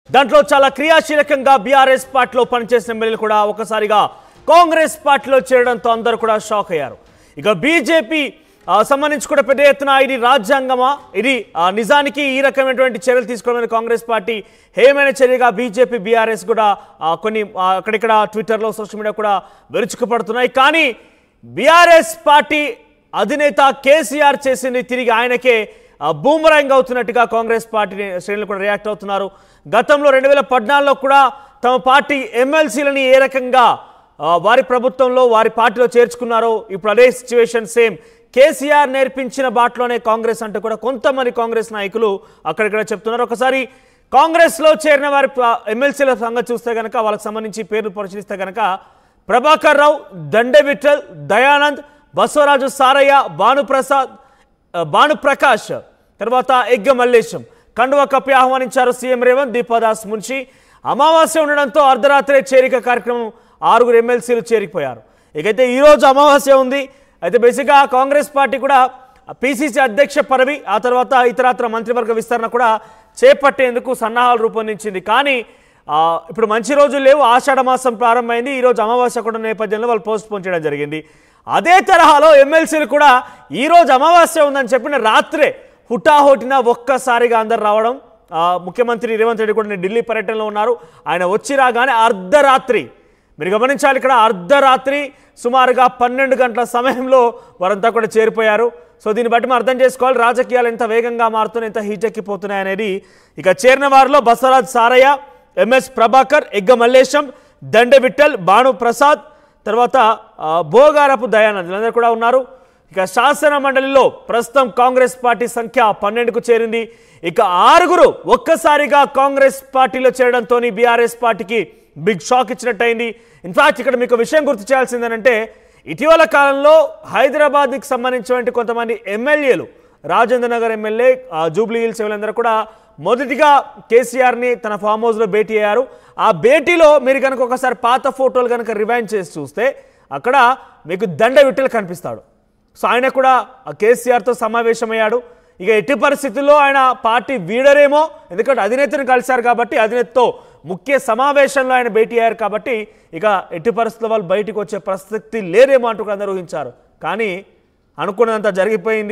దాంట్లో చాలా క్రియాశీలకంగా బీఆర్ఎస్ పార్టీలో పనిచేసిన ఎమ్మెల్యేలు కూడా ఒకసారిగా కాంగ్రెస్ పార్టీలో చేరడంతో అందరూ కూడా షాక్ అయ్యారు ఇక బీజేపీ ఆ, సంబంధించి కూడా పెద్ద ఎత్తున ఇది రాజ్యాంగమా ఇది ఆ, నిజానికి ఈ రకమైనటువంటి చర్యలు తీసుకోవడానికి కాంగ్రెస్ పార్టీ హేమైన చర్యగా బీజేపీ బీఆర్ఎస్ కూడా ఆ, కొన్ని ఆ, అక్కడిక్కడ ట్విట్టర్లో సోషల్ మీడియా కూడా విరుచుకుపడుతున్నాయి కానీ బీఆర్ఎస్ పార్టీ అధినేత కేసీఆర్ చేసింది తిరిగి ఆయనకే ఆ, బూమరాంగ్ అవుతున్నట్టుగా కాంగ్రెస్ పార్టీ శ్రేణులు కూడా రియాక్ట్ అవుతున్నారు గతంలో రెండు వేల పద్నాలుగులో కూడా తమ పార్టీ ఎమ్మెల్సీలని ఏ రకంగా ఆ, వారి ప్రభుత్వంలో వారి పార్టీలో చేర్చుకున్నారో ఇప్పుడు అదే సిచ్యువేషన్ సేమ్ కేసీఆర్ నేర్పించిన బాటలోనే కాంగ్రెస్ అంటూ కూడా కొంతమంది కాంగ్రెస్ నాయకులు అక్కడిక్కడ చెప్తున్నారు ఒకసారి కాంగ్రెస్లో చేరిన వారి ప- ఎమ్మెల్సీల సంగతి చూస్తే కనుక వాళ్ళకి సంబంధించి పేర్లు పరిశీలిస్తే కనుక ప్రభాకర్ రావు దండే విఠల్ దయానంద్ బసవరాజు సారయ్య భానుప్రసాద్ ఆ, భానుప్రకాష్ తర్వాత ఎగ్గ మల్లేశం కండువా కప్పి ఆహ్వానించారు సీఎం రేవంత్ దీపాదాస్ మున్షి అమావాస్య ఉండడంతో అర్ధరాత్రే చేరిక కార్యక్రమం ఆరుగురు ఎమ్మెల్సీలు చేరిపోయారు ఇకైతే ఈరోజు అమావాస్య ఉంది అయితే బేసిక్గా కాంగ్రెస్ పార్టీ కూడా పిసిసి అధ్యక్ష పదవి ఆ తర్వాత ఇతరత్ర మంత్రివర్గ విస్తరణ కూడా చేపట్టేందుకు సన్నాహాలు రూపొందించింది కానీ ఆ, ఇప్పుడు మంచి రోజులు లేవు ఆషాఢ మాసం ప్రారంభమైంది ఈరోజు అమావాస్య కూడా నేపథ్యంలో వాళ్ళు పోస్ట్ పోన్ చేయడం జరిగింది అదే తరహాలో ఎమ్మెల్సీలు కూడా ఈరోజు అమావాస్య ఉందని చెప్పిన రాత్రే హుటాహుటిన ఒక్కసారిగా అందరు రావడం ఆ, ముఖ్యమంత్రి రేవంత్ రెడ్డి కూడా ఢిల్లీ పర్యటనలో ఉన్నారు ఆయన వచ్చి రాగానే అర్ధరాత్రి మీరు గమనించాలి ఇక్కడ అర్ధరాత్రి సుమారుగా పన్నెండు గంటల సమయంలో వారంతా కూడా చేరిపోయారు సో దీన్ని బట్టి మనం అర్థం చేసుకోవాలి రాజకీయాలు ఎంత వేగంగా మారుతున్నాయి ఎంత హీటెక్కిపోతున్నాయి అనేది ఇక చేరిన వారిలో బసవరాజ్ సారయ్య ఎంఎస్ ప్రభాకర్ ఎగ్గ మల్లేశం దండె విఠల్ భాను ప్రసాద్ తర్వాత ఆ, భోగారపు దయానంద్ వీళ్ళందరూ కూడా ఉన్నారు ఇక శాసన మండలిలో ప్రస్తుతం కాంగ్రెస్ పార్టీ సంఖ్య పన్నెండుకు చేరింది ఇక ఆరుగురు ఒక్కసారిగా కాంగ్రెస్ పార్టీలో చేరడంతో బీఆర్ఎస్ పార్టీకి బిగ్ షాక్ ఇచ్చినట్టయింది ఇన్ఫాక్ట్ ఇక్కడ మీకు విషయం గుర్తు చేయాల్సిందేనంటే ఇటీవల కాలంలో హైదరాబాద్కి సంబంధించినటువంటి కొంతమంది ఎమ్మెల్యేలు రాజేంద్ర నగర్ ఎమ్మెల్యే ఆ, జూబ్లీ హిల్స్ వీళ్ళందరూ కూడా మొదటిగా కేసీఆర్ని తన ఫామ్ హౌస్లో భేటీ అయ్యారు ఆ భేటీలో మీరు కనుక ఒకసారి పాత ఫోటోలు కనుక రివైండ్ చేసి చూస్తే అక్కడ మీకు దండ విట్టలు కనిపిస్తాడు సో ఆయన కూడా ఆ కేసీఆర్తో సమావేశమయ్యాడు ఇక ఎట్టి పరిస్థితుల్లో ఆయన పార్టీ వీడరేమో ఎందుకంటే అధినేతను కలిశారు కాబట్టి అధినేతతో ముఖ్య సమావేశంలో ఆయన భేటీ అయ్యారు కాబట్టి ఇక ఎట్టి పరిస్థితుల్లో వాళ్ళు బయటికి వచ్చే ప్రసక్తి లేదేమో అంటూ కూడా అందరూ ఊహించారు కానీ అనుకున్నదంతా జరిగిపోయింది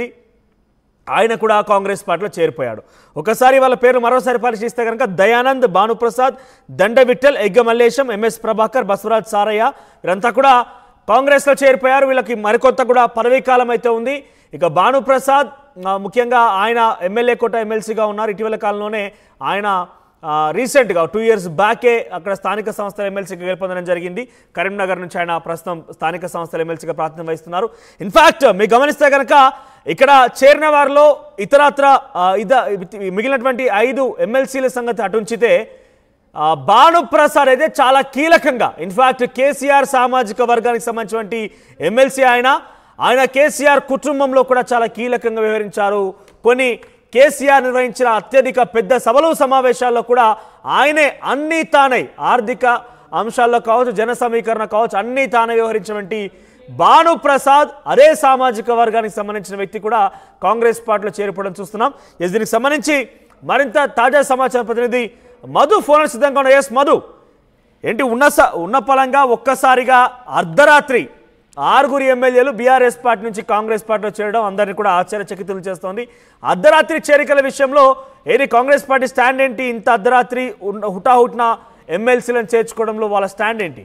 ఆయన కూడా కాంగ్రెస్ పార్టీలో చేరిపోయాడు ఒకసారి వాళ్ళ పేరు మరోసారి పరిశీలిస్తే కనుక దయానంద్ భానుప్రసాద్ దండ విఠల్ ఎగ్గ మల్లేశం ఎంఎస్ ప్రభాకర్ బసవరాజ్ సారయ్య వీరంతా కూడా కాంగ్రెస్లో చేరిపోయారు వీళ్ళకి మరికొంత కూడా పదవీ కాలం అయితే ఉంది ఇక భానుప్రసాద్ ఆ, ముఖ్యంగా ఆయన ఎమ్మెల్యే కోట ఎమ్మెల్సీగా ఉన్నారు ఇటీవల కాలంలోనే ఆయన ఆ, రీసెంట్గా టూ ఇయర్స్ బ్యాకే అక్కడ స్థానిక సంస్థల ఎమ్మెల్సీగా గెలుపొందడం జరిగింది కరీంనగర్ నుంచి ఆయన ప్రస్తుతం స్థానిక సంస్థల ఎమ్మెల్సీగా ప్రాతినిధ్యం వహిస్తున్నారు ఇన్ఫాక్ట్ మీరు గమనిస్తే కనుక ఇక్కడ చేరిన వారిలో ఇతరత్ర ఆ, ఇద మిగిలినటువంటి ఐదు ఎమ్మెల్సీల సంగతి అటుంచితే ఆ, భానుప్రసాద్ అయితే చాలా కీలకంగా ఇన్ఫాక్ట్ కేసీఆర్ సామాజిక వర్గానికి సంబంధించినటువంటి ఎమ్మెల్సీ ఆయన ఆయన కేసీఆర్ కుటుంబంలో కూడా చాలా కీలకంగా వ్యవహరించారు కొన్ని కేసీఆర్ నిర్వహించిన అత్యధిక పెద్ద సభలు సమావేశాల్లో కూడా ఆయనే అన్నీ తానై ఆర్థిక అంశాల్లో కావచ్చు జన సమీకరణ కావచ్చు అన్నీ తానే వ్యవహరించినటువంటి భానుప్రసాద్ అదే సామాజిక వర్గానికి సంబంధించిన వ్యక్తి కూడా కాంగ్రెస్ పార్టీలో చేరిపోవడం చూస్తున్నాం ఎస్ దీనికి సంబంధించి మరింత తాజా సమాచార ప్రతినిధి మధు ఫోన్ సిద్ధంగా ఉన్న ఎస్ మధు ఏంటి ఉన్న స- ఉన్న పలంగా ఒక్కసారిగా అర్ధరాత్రి ఆరుగురు ఎమ్మెల్యేలు బీఆర్ఎస్ పార్టీ నుంచి కాంగ్రెస్ పార్టీలో చేరడం అందరినీ కూడా ఆశ్చర్యచకితులు చేస్తోంది అర్ధరాత్రి చేరికల విషయంలో ఏది కాంగ్రెస్ పార్టీ స్టాండ్ ఏంటి ఇంత అర్ధరాత్రి ఉన్న- హుటాహుటిన ఎమ్మెల్సీలను చేర్చుకోవడంలో వాళ్ళ స్టాండ్ ఏంటి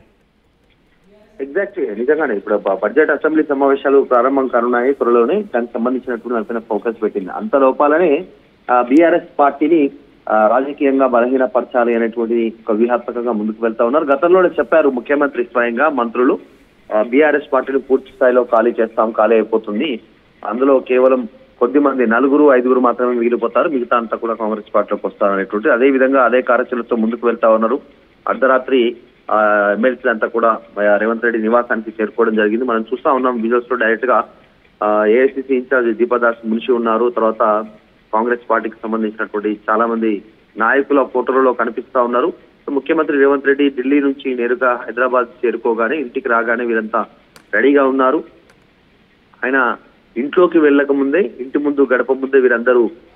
ఎగ్జాక్ట్ నిజంగానే ఇప్పుడు బ- బడ్జెట్ అసెంబ్లీ సమావేశాలు ప్రారంభం కానున్నాయి త్వరలోనే దానికి సంబంధించినటువంటి దానిపైన ఫోకస్ పెట్టింది అంత లోపాలనే బీఆర్ఎస్ పార్టీని ఆ, రాజకీయంగా బలహీనపరచాలి అనేటువంటిది ఒక వ్యూహాత్మకంగా ముందుకు వెళ్తా ఉన్నారు గతంలోనే చెప్పారు ముఖ్యమంత్రి స్వయంగా మంత్రులు బీఆర్ఎస్ పార్టీని పూర్తి స్థాయిలో ఖాళీ చేస్తాం ఖాళీ అయిపోతుంది అందులో కేవలం కొద్ది మంది నలుగురు ఐదుగురు మాత్రమే మిగిలిపోతారు మిగతా అంతా కూడా కాంగ్రెస్ పార్టీలోకి వస్తారు అనేటువంటి అదే విధంగా అదే కార్యాచరణతో ముందుకు వెళ్తా ఉన్నారు అర్ధరాత్రి ఆ, ఎమ్మెల్సీలు అంతా కూడా ఆ, రేవంత్ రెడ్డి నివాసానికి చేరుకోవడం జరిగింది మనం చూస్తా ఉన్నాం విజువల్స్ లో డైరెక్ట్ గా ఏఐసిసి ఇన్ఛార్జ్ దీపదాస్ మున్షి ఉన్నారు తర్వాత కాంగ్రెస్ పార్టీకి సంబంధించినటువంటి చాలా మంది నాయకుల ఫోటోలలో కనిపిస్తా ఉన్నారు సో ముఖ్యమంత్రి రేవంత్ రెడ్డి ఢిల్లీ నుంచి నేరుగా హైదరాబాద్ చేరుకోగానే ఇంటికి రాగానే వీరంతా రెడీగా ఉన్నారు ఆయన ఇంట్లోకి వెళ్ళక ముందే ఇంటి ముందు గడప ముందే వీరందరూ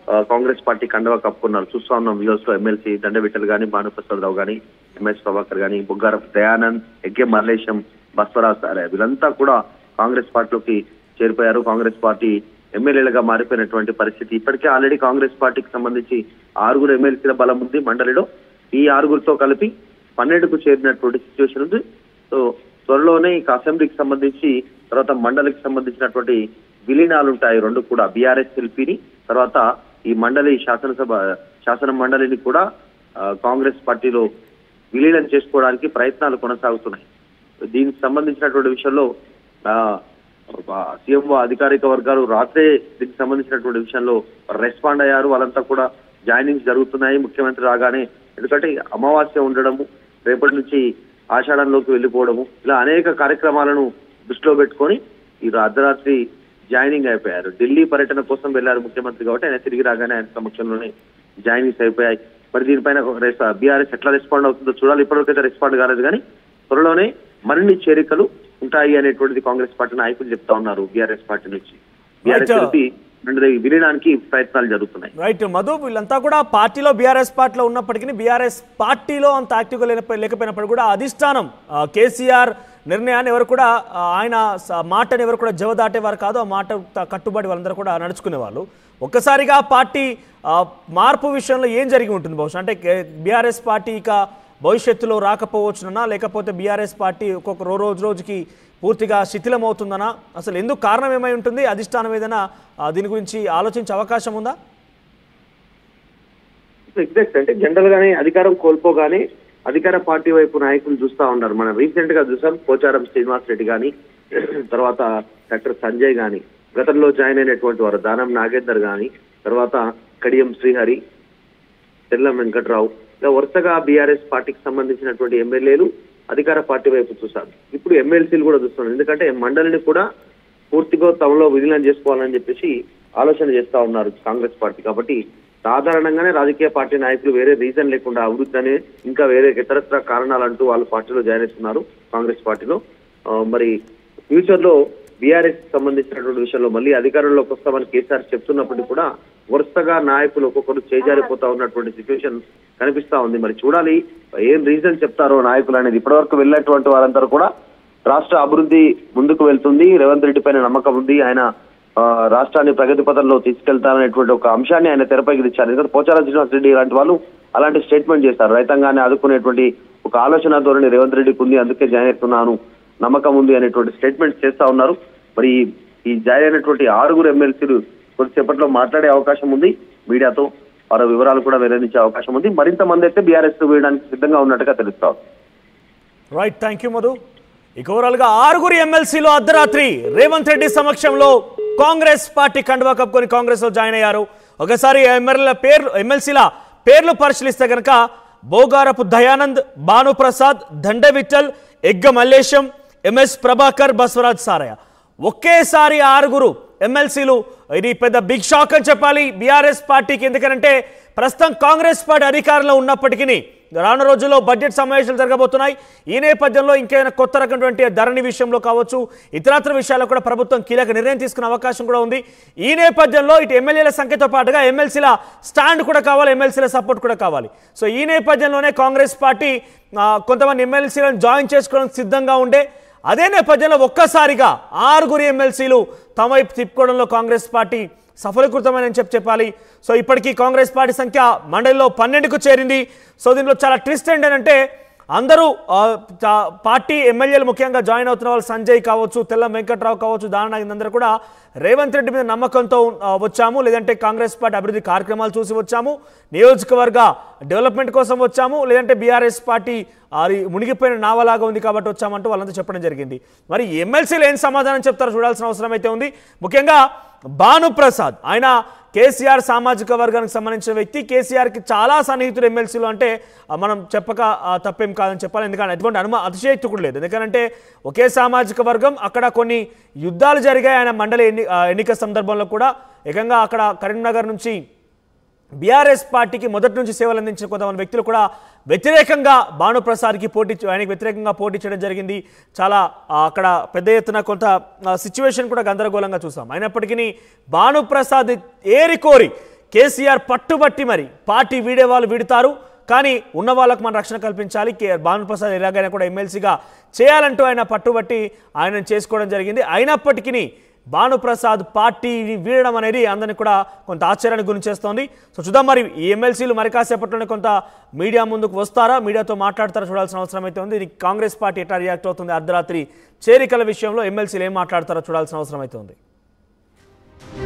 ఆ, కాంగ్రెస్ పార్టీ కండవా కప్పుకున్నారు చూస్తా ఉన్నాం వ్యూస్ లో ఎమ్మెల్సీ దండవిట్టలు గాని భానుప్రసాద్ రావు గాని ఎంఎస్ ప్రభాకర్ గాని బుగ్గారపు దయానంద్ ఎగ్గే మల్లేశం బస్వరాజ్ సారే వీళ్ళంతా కూడా కాంగ్రెస్ పార్టీలోకి చేరిపోయారు కాంగ్రెస్ పార్టీ ఎమ్మెల్యేలుగా మారిపోయినటువంటి పరిస్థితి ఇప్పటికే ఆల్రెడీ కాంగ్రెస్ పార్టీకి సంబంధించి ఆరుగురు ఎమ్మెల్సీల బలం ఉంది మండలిలో ఈ ఆరుగురితో కలిపి పన్నెండుకు చేరినటువంటి సిచ్యువేషన్ ఉంది సో త్వరలోనే ఇక అసెంబ్లీకి సంబంధించి తర్వాత మండలికి సంబంధించినటువంటి విలీనాలు ఉంటాయి రెండు కూడా బీఆర్ఎస్ ఎల్పీని తర్వాత ఈ మండలి శాసనసభ శాసన మండలిని కూడా ఆ, కాంగ్రెస్ పార్టీలో విలీనం చేసుకోవడానికి ప్రయత్నాలు కొనసాగుతున్నాయి దీనికి సంబంధించినటువంటి విషయంలో ఆ, సీఎం అధికారిక వర్గాలు రాత్రే దీనికి సంబంధించినటువంటి విషయంలో రెస్పాండ్ అయ్యారు వాళ్ళంతా కూడా జాయినింగ్స్ జరుగుతున్నాయి ముఖ్యమంత్రి రాగానే ఎందుకంటే అమావాస్య ఉండడము రేపటి నుంచి ఆషాఢంలోకి వెళ్ళిపోవడము ఇలా అనేక కార్యక్రమాలను దృష్టిలో పెట్టుకొని ఈ అర్ధరాత్రి జాయినింగ్ అయిపోయారు ఢిల్లీ పర్యటన కోసం వెళ్లారు ముఖ్యమంత్రి కాబట్టి ఆయన తిరిగి రాగానే ఆయన సమక్షంలోనే జాయినింగ్స్ అయిపోయాయి మరి దీనిపైన బీఆర్ఎస్ ఎట్లా రెస్పాండ్ అవుతుందో చూడాలి ఇప్పటివరకు అయితే రెస్పాండ్ కాలేదు కానీ త్వరలోనే మరిన్ని చేరికలు ఉంటాయి అనేటువంటిది కాంగ్రెస్ పార్టీ నాయకులు చెప్తా ఉన్నారు బీఆర్ఎస్ పార్టీ నుంచి బీఆర్ఎస్ Right. కలిపి రెండు విలీనానికి ప్రయత్నాలు జరుగుతున్నాయి రైట్ మధు వీళ్ళంతా కూడా పార్టీలో బీఆర్ఎస్ పార్టీలో ఉన్నప్పటికీ బీఆర్ఎస్ పార్టీలో అంత యాక్టివ్గా లేనప్ప- లేకపోయినప్పుడు కూడా అధిష్టానం ఆ, కేసీఆర్ నిర్ణయాన్ని ఎవరు కూడా ఆ, ఆయన స- మాటని ఎవరు కూడా జవదాటేవారు కాదు ఆ మాట త- కట్టుబడి వాళ్ళందరూ కూడా నడుచుకునే వాళ్ళు ఒక్కసారిగా పార్టీ ఆ, మార్పు విషయంలో ఏం జరిగి ఉంటుంది బహుశా అంటే బీఆర్ఎస్ పార్టీ ఇక భవిష్యత్తులో రాకపోవచ్చునన్నా లేకపోతే బీఆర్ఎస్ పార్టీ ఒక్కొక్క రో రోజు రోజుకి పూర్తిగా శిథిలం అవుతుందనా అసలు ఎందుకు కారణం ఏమై ఉంటుంది అధిష్టానం ఏదైనా ఆ, దీని గురించి ఆలోచించే అవకాశం ఉందా ఎగ్జాక్ట్ అంటే జనరల్ గానే అధికారం కోల్పోగానే అధికార పార్టీ వైపు నాయకులు చూస్తా ఉన్నారు మనం రీసెంట్ గా చూసాం పోచారం శ్రీనివాస్ రెడ్డి గాని తర్వాత డాక్టర్ సంజయ్ గాని గతంలో జాయిన్ అయినటువంటి వారు దానం నాగేందర్ గాని తర్వాత కడియం శ్రీహరి తెల్లం వెంకట్రావు ఇలా వరుసగా బీఆర్ఎస్ పార్టీకి సంబంధించినటువంటి ఎమ్మెల్యేలు అధికార పార్టీ వైపు చూశారు ఇప్పుడు ఎమ్మెల్సీలు కూడా చూస్తున్నారు ఎందుకంటే మండలిని కూడా పూర్తిగా తమలో విలీనం చేసుకోవాలని చెప్పేసి ఆలోచన చేస్తా ఉన్నారు కాంగ్రెస్ పార్టీ కాబట్టి సాధారణంగానే రాజకీయ పార్టీ నాయకులు వేరే రీజన్ లేకుండా అభివృద్ధి అనే ఇంకా వేరే ఇతరత్ర కారణాలు అంటూ వాళ్ళు పార్టీలో జాయిన్ అవుతున్నారు కాంగ్రెస్ పార్టీలో ఆ, మరి ఫ్యూచర్ లో బీఆర్ఎస్ సంబంధించినటువంటి విషయంలో మళ్ళీ అధికారంలోకి వస్తామని కేసీఆర్ చెప్తున్నప్పటికీ కూడా వరుసగా నాయకులు ఒక్కొక్కరు చేజారిపోతా ఉన్నటువంటి సిచ్యువేషన్ కనిపిస్తా ఉంది మరి చూడాలి ఏం రీజన్ చెప్తారో నాయకులు అనేది ఇప్పటివరకు వెళ్ళినటువంటి వారందరూ కూడా రాష్ట్ర అభివృద్ధి ముందుకు వెళ్తుంది రేవంత్ రెడ్డి పైన నమ్మకం ఉంది ఆయన ఆ, రాష్ట్రాన్ని ప్రగతి పథంలో తీసుకెళ్తారనేటువంటి ఒక అంశాన్ని ఆయన తెరపైకి తెచ్చారు ఎందుకంటే పోచారం శ్రీనివాస్ రెడ్డి ఇలాంటి వాళ్ళు అలాంటి స్టేట్మెంట్ చేస్తారు రైతాంగాన్ని ఆదుకునేటువంటి ఒక ఆలోచన ధోరణి రేవంత్ రెడ్డికి ఉంది అందుకే జాయిన్ అవుతున్నాను నమ్మకం ఉంది అనేటువంటి స్టేట్మెంట్ చేస్తా ఉన్నారు మరి ఈ- ఈ జాయిన్ అయినటువంటి ఆరుగురు ఎమ్మెల్సీలు కొద్దిసేపట్లో మాట్లాడే అవకాశం ఉంది మీడియాతో వారి వివరాలు కూడా వెల్లడించే అవకాశం ఉంది మరింత మంది అయితే బీఆర్ఎస్ వేయడానికి సిద్ధంగా ఉన్నట్టుగా తెలుస్తా ఉంది. రైట్ థ్యాంక్ యూ మధు ఇక ఓవరాల్గా ఆరుగురు ఎమ్మెల్సీలు అర్ధరాత్రి రేవంత్ రెడ్డి సమక్షంలో కాంగ్రెస్ పార్టీ కండువా కప్పుకొని కాంగ్రెస్లో జాయిన్ అయ్యారు ఒకసారి ఎమ్మెల్యేల పేర్లు ఎమ్మెల్సీల పేర్లు పరిశీలిస్తే కనుక బోగారపు దయానంద్ భానుప్రసాద్ దండ విఠల్ ఎగ్గ మల్లేశం ఎంఎస్ ప్రభాకర్ బస్వరాజ్ సారయ్య ఒకేసారి ఆరుగురు ఎమ్మెల్సీలు ఇది పెద్ద బిగ్ షాక్ అని చెప్పాలి బీఆర్ఎస్ పార్టీకి ఎందుకనంటే ప్రస్తుతం కాంగ్రెస్ పార్టీ అధికారంలో ఉన్నప్పటికీ రాను రోజుల్లో బడ్జెట్ సమావేశాలు జరగబోతున్నాయి ఈ నేపథ్యంలో ఇంకేమైనా కొత్త రకమైనటువంటి ధరణి విషయంలో కావచ్చు ఇతరత్ర విషయాల్లో కూడా ప్రభుత్వం కీలక నిర్ణయం తీసుకునే అవకాశం కూడా ఉంది ఈ నేపథ్యంలో ఇటు ఎమ్మెల్యేల సంఖ్యతో పాటుగా ఎమ్మెల్సీల స్టాండ్ కూడా కావాలి ఎమ్మెల్సీల సపోర్ట్ కూడా కావాలి సో ఈ నేపథ్యంలోనే కాంగ్రెస్ పార్టీ ఆ, కొంతమంది ఎమ్మెల్సీలను జాయిన్ చేసుకోవడానికి సిద్ధంగా ఉండే అదే నేపథ్యంలో ఒక్కసారిగా ఆరుగురు ఎమ్మెల్సీలు తమ వైపు తిప్పుకోవడంలో కాంగ్రెస్ పార్టీ సఫలీకృతమైనని చెప్పి చెప్పాలి సో ఇప్పటికీ కాంగ్రెస్ పార్టీ సంఖ్య మండలిలో పన్నెండుకు చేరింది సో దీనిలో చాలా ట్విస్ట్ ఏంటంటే అందరూ ఆ, చా- పార్టీ ఎమ్మెల్యేలు ముఖ్యంగా జాయిన్ అవుతున్న వాళ్ళు సంజయ్ కావచ్చు తెల్లం వెంకట్రావు కావచ్చు దానాగిరి అందరూ కూడా రేవంత్ రెడ్డి మీద నమ్మకంతో ఆ, వచ్చాము లేదంటే కాంగ్రెస్ పార్టీ అభివృద్ధి కార్యక్రమాలు చూసి వచ్చాము నియోజకవర్గ డెవలప్మెంట్ కోసం వచ్చాము లేదంటే బీఆర్ఎస్ పార్టీ అది మునిగిపోయిన నావలాగా ఉంది కాబట్టి వచ్చామంటూ వాళ్ళంతా చెప్పడం జరిగింది మరి ఎమ్మెల్సీలు ఏం సమాధానం చెప్తారో చూడాల్సిన అవసరం అయితే ఉంది ముఖ్యంగా భానుప్రసాద్ ఆయన కేసీఆర్ సామాజిక వర్గానికి సంబంధించిన వ్యక్తి కేసీఆర్కి చాలా సన్నిహితుడు ఎమ్మెల్సీలు అంటే ఆ, మనం చెప్పక ఆ, తప్పేం కాదని చెప్పాలి ఎందుకంటే అటువంటి అనుమా అతిశయక్తి కూడా లేదు ఎందుకంటే ఒకే సామాజిక వర్గం అక్కడ కొన్ని యుద్ధాలు జరిగాయి ఆయన మండలి ఎన్ని ఆ, ఎన్నిక సందర్భంలో కూడా ఏకంగా అక్కడ కరీంనగర్ నుంచి బీఆర్ఎస్ పార్టీకి మొదటి నుంచి సేవలు అందించిన కొంతమంది వ్యక్తులు కూడా వ్యతిరేకంగా భానుప్రసాద్కి పోటీ ఆయనకి వ్యతిరేకంగా పోటీ చేయడం జరిగింది చాలా ఆ, అక్కడ పెద్ద ఎత్తున కొంత సిచ్యువేషన్ కూడా గందరగోళంగా చూసాం అయినప్పటికీ భానుప్రసాద్ ఏరి కోరి కేసీఆర్ పట్టుబట్టి మరి పార్టీ వీడే వాళ్ళు వీడుతారు కానీ ఉన్న వాళ్ళకు మన రక్షణ కల్పించాలి కే భానుప్రసాద్ ఎలాగైనా కూడా ఎమ్మెల్సీగా చేయాలంటూ ఆయన పట్టుబట్టి ఆయన చేసుకోవడం జరిగింది అయినప్పటికీ భానుప్రసాద్ పార్టీని వీడడం అనేది అందరినీ కూడా కొంత ఆశ్చర్యానికి గురి చేస్తోంది సో చూద్దాం మరి ఈ ఎమ్మెల్సీలు మరి కాసేపట్లోనే కొంత మీడియా ముందుకు వస్తారా మీడియాతో మాట్లాడతారా చూడాల్సిన అవసరం అయితే ఉంది దీనికి కాంగ్రెస్ పార్టీ ఎట్లా రియాక్ట్ అవుతుంది అర్ధరాత్రి చేరికల విషయంలో ఎమ్మెల్సీలు ఏం మాట్లాడతారో చూడాల్సిన అవసరం అయితే ఉంది